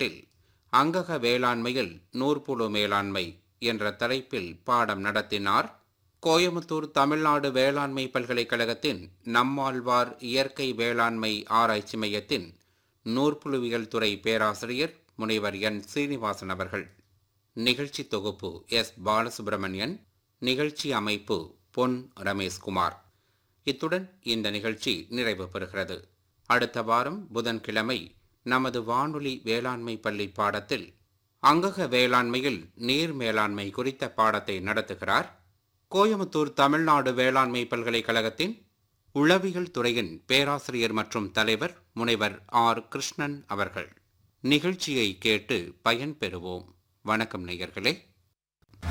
இரண்டில் அங்கக வேளாண்மையில் நூற்புழு மேலாண்மை என்ற தலைப்பில் பாடம் நடத்தினார் கோயமுத்தூர் தமிழ்நாடு வேளாண்மை பல்கலைக்கழகத்தின் நம்மாழ்வார் இயற்கை வேளாண்மை ஆராய்ச்சி மையத்தின் நூற்புழுவியல் துறை பேராசிரியர் முனைவர் என் சீனிவாசன் அவர்கள் நிகழ்ச்சி தொகுப்பு எஸ் பாலசுப்பிரமணியன் நிகழ்ச்சி அமைப்பு பொன் ரமேஷ்குமார் இத்துடன் இந்த நிகழ்ச்சி நிறைவு பெறுகிறது அடுத்த வாரம் புதன்கிழமை நமது வானொலி வேளாண்மை பள்ளி பாடத்தில் அங்கக வேளாண்மையில் நீர் மேலாண்மை குறித்த பாடத்தை நடத்துகிறார் கோயமுத்தூர் தமிழ்நாடு வேளாண்மை பல்கலைக்கழகத்தின் உளவியல் துறையின் பேராசிரியர் மற்றும் தலைவர் முனைவர் ஆர் கிருஷ்ணன் அவர்கள் நிகழ்ச்சியை கேட்டு பயன்பெறுவோம் வணக்கம் நேயர்களே